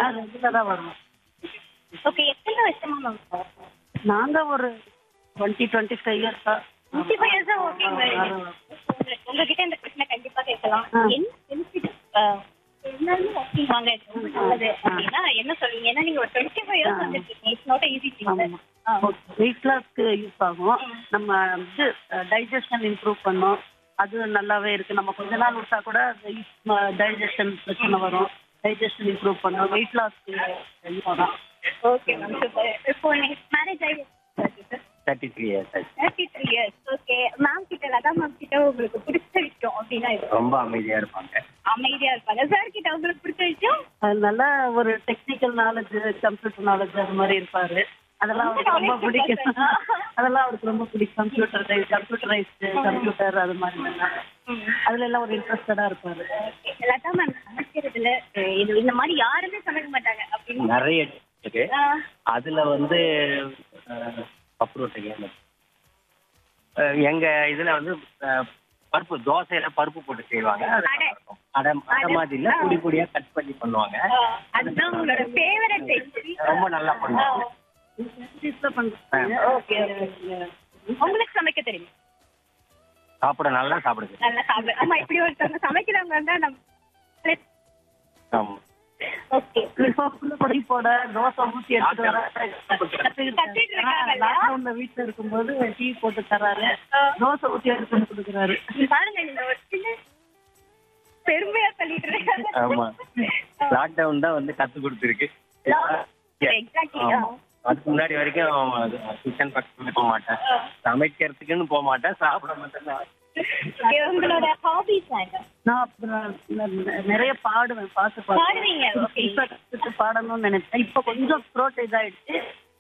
ரெகுலரா வருவோம் ஓகே எத்தனை வருஷமா மேம் நாங்க ஒரு டுவெண்ட்டி டுவெண்ட்டி ஃபைவ் இயர்ஸா டுவெண்ட்டி ஃபைவ் இயர்ஸா ஓகேங்க உங்ககிட்ட இந்த கொஸ்டினை கண்டிப்பா கேட்கலாம் ஆ. என்ன பெனிஃபிட் எல்லாருமே வாக்கிங் வாங்க இது ரொம்ப நல்லது அப்படின்னா என்ன சொல்லுவீங்க ஏன்னா நீங்க ஒரு டுவெண்ட்டி ஃபைவ் இயர்ஸ் வந்துருக்கீங்க it's not easy thing weight லாஸ்க்கு யூஸ் ஆகும் நம்ம இது டைஜஷன் இம்ப்ரூவ் பண்ணும் அது நல்லாவே இருக்கு நம்ம கொஞ்ச நாள் விட்டா கூட டைஜஷன் பிரச்சனை வரும் டைஜஷன் இம்ப்ரூவ் பண்ணும் வெயிட் லாஸ்க்கு யூஸ் ஆகும் ஓகே மேம் சூப்பர் இப்போ நெக்ஸ்ட் மேரேஜ் ஆகி தேர்ட்டி த்ரீ இயர்ஸ் ஆச்சு thirty three years okay ma'am கிட்ட லதா மேம் கிட்ட உங்களுக்கு பிடிச்ச விஷயம் அப்படின்னா இது ரொம்ப அமைதியா இருப்பாங்க அமைதியா இருப்பாங்க சார் கிட்ட உங்களுக்கு பிடிச்ச விஷயம் அது நல்ல ஒரு டெக்னிக்கல் நாலேஜ் கம்ப்யூட்டர் நாலேஜ் அது மாதிரி இருப்பாரு அதெல்லாம் அவருக்கு ரொம்ப பிடிக்கும் அதெல்லாம் அவருக்கு ரொம்ப பிடிக்கும் கம்ப்யூட்டர் கம்ப்யூட்டரைஸ்டு கம்ப்யூட்டர் அது மாதிரி எல்லாம். அதுல எல்லாம் ஒரு இன்ட்ரெஸ்டடா இருப்பாரு லதா மேம் சமைக்கிறதுல அஹ், இது இந்த மாதிரி யாருமே சமைக்க மாட்டாங்க அப்படின்னு நிறைய இருக்கு ஆ, அதுல வந்து அஹ், பப்புரோட்டை ஏன் அஹ், எங்க இதுல வந்து அஹ், பருப்பு தோசையில பருப்பு போட்டு செய்வாங்க அது அடை. நல்லா இருக்கும். அடை அடை மாதிரி இல்ல பொடி பொடியா கட் பண்ணி பண்ணுவாங்க அஹ், அதுதான் உங்களோட ஃபேவரட் ரொம்ப நல்லா பண்ணுவாங்க சீஸ்ல பண்றாங்க ஓகே உங்களுக்கு சமைக்க தெரியும் சாப்பிட நல்லா சாப்பிடுது நல்லா சாப்பிடு ஆமா இப்படி ஒருத்தவங்க சமைக்கிறவங்க இருந்தா நம்ம ஆமா ஓகே பொடி போட தோசை ஊத்தி எடுத்துட்டு வர கத்துக்கிட்டு இருக்காங்கல்ல? லாக்டவுன்ல வீட்டுல இருக்கும்போது டீ போட்டு தராரு தோசை ஊத்தி எடுத்து வந்து கொடுக்குறாரு பாருங்க நீங்க ஒரு சின்ன பெருமையா சொல்லிட்டு இருக்காங்க ஆமா லாக்டவுன் தான் வந்து கத்து கொடுத்துருக்கு எக்ஸாக்ட்லி ஆமா. அதுக்கு முன்னாடி வரைக்கும் கிச்சன் பக்கத்துல போக மாட்டேன் சமைக்கிறதுக்குன்னு போக மாட்டேன் சாப்பிட மாட்டேன் உங்களோட ஹாபிஸ் என்ன நான் அப்புறம் ந- நிறைய பாடுவேன் பாட்டு பாடுவீங்க, okay. இப்ப கத்துட்டு பாடணும்னு நினைச்சேன் இப்ப கொஞ்சம் த்ரோட் இதாயிடுச்சு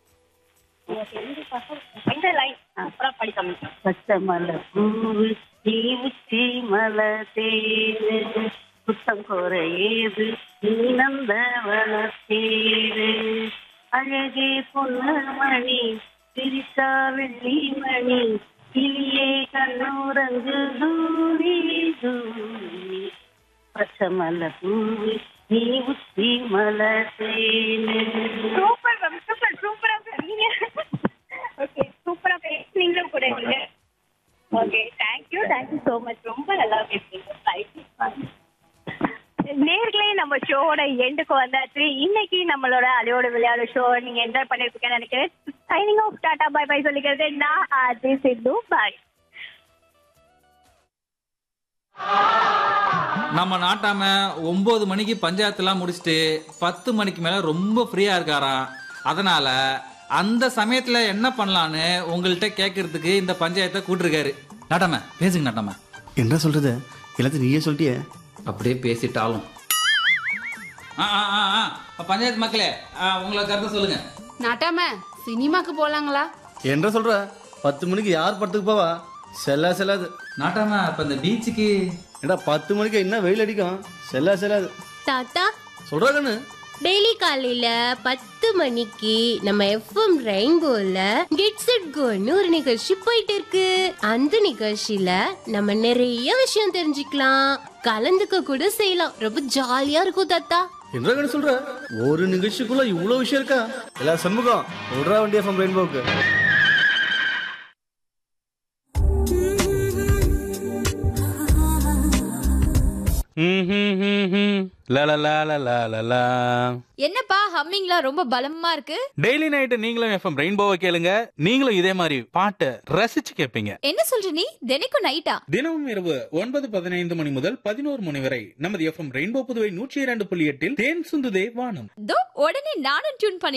இந்த லைன் சூப்பரா படிக்கணும் பச்சை மலை பூவு நீ உச்சி மலை தேரு புத்தம் கோர ஏது நீ நந்தவனத்தேரு அழகே பொன்னமணி சிரிச்சா வெள்ளி மணி கிளியே கண்ணூரங்கு தூரி தூரி பச்சை மலை பூவு நீ உச்சி மலை தேரு சூப்பர் மேம் சூப்பர் சூப்பரா நீங்க ஓகே சூப்பரா பேசுனீங்களும் கூட நீங்க okay thank you thank you so much ரொம்ப நல்லா பேசுறீங்க நேர்களே நம்ம ஷோவோட எண்டுக்கு வந்தாச்சு இன்னைக்கு நம்மளோட அலையோட விளையாடு ஷோ நீங்க என்ஜாய் பண்ணிருப்பீங்கன்னு நினைக்கிறேன் signing off tata bye bye சொல்லிக்கிறது நான் ஆர்ஜி சித்து பாய் நம்ம நாட்டாம ஒன்பது மணிக்கு பஞ்சாயத்துலாம் முடிச்சுட்டு பத்து மணிக்கு மேல ரொம்ப ஃப்ரீயா இருக்காராம் அதனால அந்த சமயத்துல என்ன பண்ணலான்னு உங்கள்கிட்ட கேட்கறதுக்கு இந்த பஞ்சாயத்தை கூட்டிருக்காரு நாட்டாம பேசுங்க நாட்டாம என்ன சொல்றது எல்லாத்தையும் நீயே சொல்லிட்டியே அப்படியே பேசிட்டாலும் ஆ, ஆ, ஆ, ஆ. பஞ்சாயத்து மக்களே ஆ, உங்களை கருத்து சொல்லுங்க நாட்டாம சினிமாக்கு போலாங்களா என்ன சொல்ற பத்து மணிக்கு யார் படத்துக்கு போவா செல்லா செல்லாது நாட்டாம இப்ப இந்த பீச்சுக்கு ஏடா பத்து மணிக்கு என்ன வெயில் அடிக்கும் செல்லா செல்லாது தாத்தா சொல்றா கண்ணு டெய்லி காலையில பத்து மணிக்கு நம்ம எஃப்எம் ரெயின்போல கெட்ஸ் இட் கோன்னு ஒரு நிகழ்ச்சி போயிட்டு இருக்கு அந்த நிகழ்ச்சியில நம்ம நிறைய விஷயம் தெரிஞ்சுக்கலாம் கலந்துக்க கூட செய்யலாம் ரொம்ப ஜாலியா இருக்கும் தாத்தா என்ன கண்ணு சொல்ற ஒரு நிகழ்ச்சிக்குள்ள இவ்வளவு விஷயம் இருக்கா எல்லா சண்முகம் சொல்றா வண்டி எஃப்எம் ரெயின்போக்கு என்னப்பா ஹம்மிங்லாம் ரொம்ப பலமா இருக்கு டெய்லி நைட்டு நீங்களும் எஃப்எம் ரெயின்போவை கேளுங்க நீங்களும் இதே மாதிரி பாட்டை ரசிச்சு கேட்பீங்க என்ன சொல்ற நீ தினைக்கும் நைட்டா தினமும் இரவு ஒன்பது பதினைந்து மணி முதல் பதினோரு மணி வரை நமது எஃப்எம் ரெயின்போ புதுவை நூற்றி இரண்டு புள்ளி எட்டில் தேன் சுந்துதே வானம் தோ உடனே நானும் டியூன் பண்ணி